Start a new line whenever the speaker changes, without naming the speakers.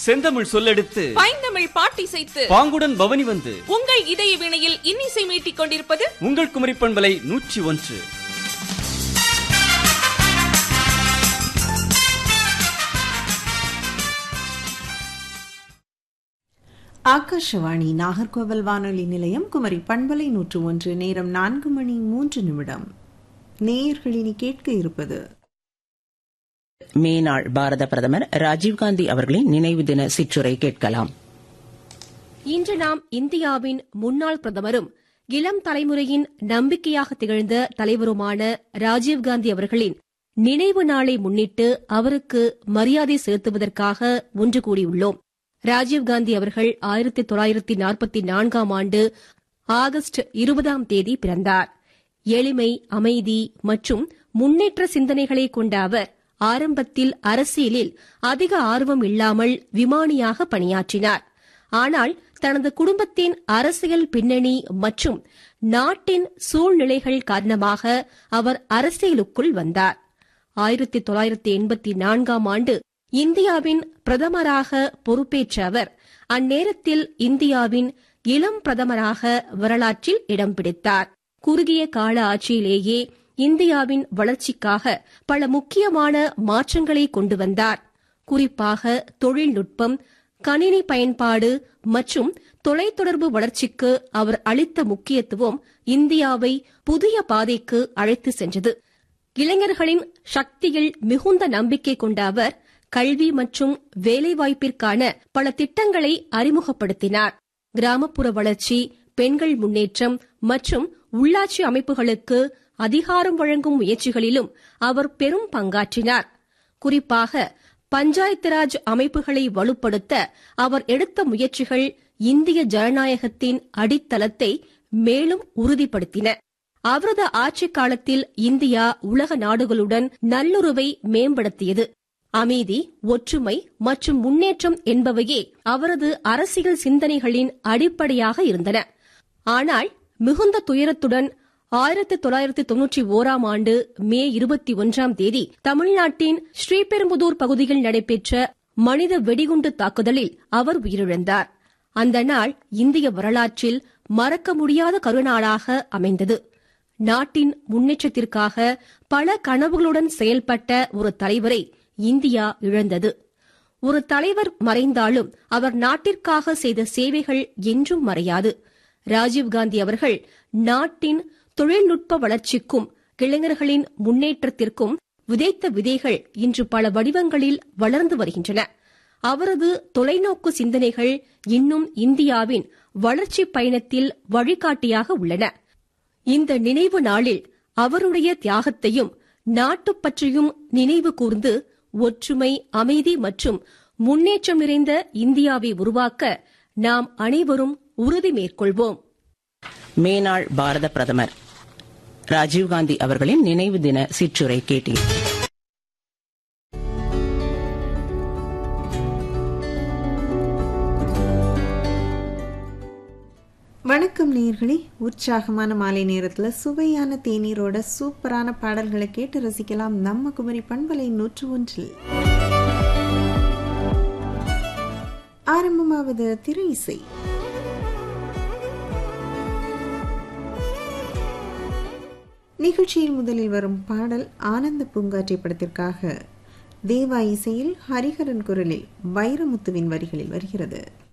செந்தமிழ் சொல்லெடுத்து
பைந்தமிழ் பாட்டிசைத்து
பாங்குடன் பவனி வந்து
உங்கள் இதய வினையில் இன்னிசை மீட்டிக் கொண்டிருப்பது
உங்கள் குமரி பண்பலை நூற்றி ஒன்று
ஆகாஷவாணி நாகர்கோவில் வானொலி நிலையம் குமரி பண்பலை நூற்று ஒன்று நேரம் நான்கு மணி மூன்று நிமிடம் நேயர்களினி கேட்க இருப்பது
மேனாள் பாரத பிரதமர் ராஜீவ்காந்தி அவர்களின் நினைவு தின சிற்றுரை கேட்கலாம்
இன்று நாம் இந்தியாவின் முன்னாள் பிரதமரும் இளம் தலைமுறையின் நம்பிக்கையாக திகழ்ந்த தலைவருமான ராஜீவ்காந்தி அவர்களின் நினைவு நாளை முன்னிட்டு அவருக்கு மரியாதை செலுத்துவதற்காக ஒன்று கூடியுள்ளோம் ராஜீவ்காந்தி அவர்கள் ஆயிரத்தி தொள்ளாயிரத்தி நாற்பத்தி நான்காம் ஆண்டு ஆகஸ்ட் இருபதாம் தேதி பிறந்தார் எளிமை அமைதி மற்றும் முன்னேற்ற சிந்தனைகளை கொண்ட அவர் ஆரம்பத்தில் அரசியலில் அதிக ஆர்வம் இல்லாமல் விமானியாக பணியாற்றினார் ஆனால் தனது குடும்பத்தின் அரசியல் பின்னணி மற்றும் நாட்டின் சூழ்நிலைகள் காரணமாக அவர் அரசியலுக்குள் வந்தார் ஆயிரத்தி தொள்ளாயிரத்தி எண்பத்தி நான்காம் ஆண்டு இந்தியாவின் பிரதமராக பொறுப்பேற்ற அவர் அந்நேரத்தில் இந்தியாவின் இளம் பிரதமராக வரலாற்றில் இடம் பிடித்தார் குறுகிய கால ஆட்சியிலேயே இந்தியாவின் வளர்ச்சிக்காக பல முக்கியமான மாற்றங்களை கொண்டு வந்தார் குறிப்பாக தொழில்நுட்பம் கணினி பயன்பாடு மற்றும் தொலைத்தொடர்பு வளர்ச்சிக்கு அவர் அளித்த முக்கியத்துவம் இந்தியாவை புதிய பாதைக்கு அழைத்து சென்றது இளைஞர்களின் சக்தியில் மிகுந்த நம்பிக்கை கொண்ட அவர் கல்வி மற்றும் வேலைவாய்ப்பிற்கான பல திட்டங்களை அறிமுகப்படுத்தினார் கிராமப்புற வளர்ச்சி பெண்கள் முன்னேற்றம் மற்றும் உள்ளாட்சி அமைப்புகளுக்கு அதிகாரம் வழங்கும் முயற்சிகளிலும் அவர் பெரும் பங்காற்றினார் குறிப்பாக பஞ்சாயத்து ராஜ் அமைப்புகளை வலுப்படுத்த அவர் எடுத்த முயற்சிகள் இந்திய ஜனநாயகத்தின் அடித்தளத்தை மேலும் உறுதிப்படுத்தின அவரது ஆட்சிக் காலத்தில் இந்தியா உலக நாடுகளுடன் நல்லுறவை மேம்படுத்தியது அமைதி ஒற்றுமை மற்றும் முன்னேற்றம் என்பவையே அவரது அரசியல் சிந்தனைகளின் அடிப்படையாக இருந்தன ஆனால் மிகுந்த துயரத்துடன் ஆயிரத்தி தொள்ளாயிரத்தி தொன்னூற்றி ஓராம் ஆண்டு மே இருபத்தி ஒன்றாம் தேதி தமிழ்நாட்டின் ஸ்ரீபெரும்புதூர் பகுதியில் நடைபெற்ற மனித வெடிகுண்டு தாக்குதலில் அவர் உயிரிழந்தார் அந்த நாள் இந்திய வரலாற்றில் மறக்க முடியாத கருநாளாக அமைந்தது நாட்டின் முன்னேற்றத்திற்காக பல கனவுகளுடன் செயல்பட்ட ஒரு தலைவரை இந்தியா இழந்தது ஒரு தலைவர் மறைந்தாலும் அவர் நாட்டிற்காக செய்த சேவைகள் என்றும் மறையாது ராஜீவ்காந்தி அவர்கள் நாட்டின் தொழில்நுட்ப வளர்ச்சிக்கும் இளைஞர்களின் முன்னேற்றத்திற்கும் விதைத்த விதைகள் இன்று பல வடிவங்களில் வளர்ந்து வருகின்றன அவரது தொலைநோக்கு சிந்தனைகள் இன்னும் இந்தியாவின் வளர்ச்சி பயணத்தில் வழிகாட்டியாக உள்ளன இந்த நினைவு நாளில் அவருடைய தியாகத்தையும் நாட்டுப்பற்றையும் நினைவு கூர்ந்து ஒற்றுமை அமைதி மற்றும் முன்னேற்றம் நிறைந்த இந்தியாவை உருவாக்க நாம் அனைவரும் உறுதி மேற்கொள்வோம்
மேனாள் பாரத பிரதமர் ராஜீவ்காந்தி அவர்களின் நினைவு தின சிற்றுரை கேட்டீர்
வணக்கம் நேயர்களே உற்சாகமான மாலை நேரத்தில் சுவையான தேநீரோட சூப்பரான பாடல்களை கேட்டு ரசிக்கலாம் நம்ம குமரி பண்பலை நூற்று ஒன்றில் ஆரம்பமாவது திரை இசை நிகழ்ச்சியில் முதலில் வரும் பாடல் ஆனந்த பூங்காற்றை படத்திற்காக தேவா இசையில் ஹரிஹரன் குரலில் வைரமுத்துவின் வரிகளில் வருகிறது